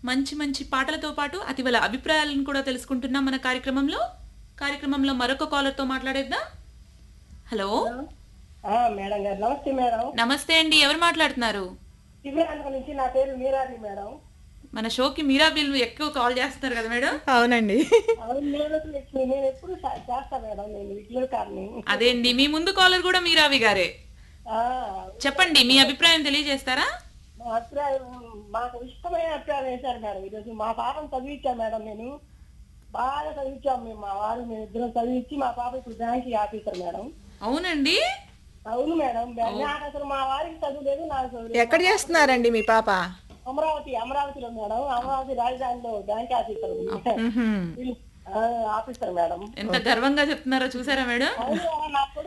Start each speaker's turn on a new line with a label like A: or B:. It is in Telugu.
A: మంచి మంచి పాటలతో పాటు అతివల అభిప్రాయాలను కూడా తెలుసుకుంటున్నాం మన కార్యక్రమంలో కార్యక్రమంలో మరొక కాలర్తో మాట్లాడేద్దాం హలో
B: ఆ, మేడం గారు నమస్తే మేడం
A: నమస్తే అండి ఎవరు మాట్లాడుతున్నారు
B: దివ్యాంగ నుంచి నా పేరు మీరాలి మేడం
A: మన షోకి మీరా బిల్ ఎక్కువ కాల్ చేస్తున్నారు కదా మేడం
C: అవునండి
B: అవును నేను లక్ష్మి నేను ఎప్పుడు చే- చేస్తా మేడం నేను విజయకారిని
A: అదే అండి మీ ముందు కాలర్ కూడా మీరావి గారే
B: ఆ,
A: చెప్పండి మీ అభిప్రాయం తెలియజేస్తారా
B: మా అభిప్రాయం మాకు ఇష్టమైన అభిప్రాయం వేశారు మేడం ఈరోజు మా పాపను చదివించాం మేడం నేను బాగా చదివించాం మేము మా వారు మేము ఇద్దరం చదివించి మా పాప ఇప్పుడు బ్యాంక్ ఆఫీసర్ మేడం
A: అవునండి
B: అవును మేడం నాకు అసలు మా వారికి చదువు లేదు నాకు చదువు లేదు.
C: ఎక్కడ చేస్తున్నారండి మీ పాప
B: అమరావతి అమరావతిలో మేడం అమరావతి రాజధానిలో బ్యాంక్ ఆఫీసర్
C: మ్హూ.
B: ఆఫీసర్ మేడం
A: ఎంత గర్వంగా చెప్తున్నారో చూసారా మేడం
B: అవును నా కొడుకు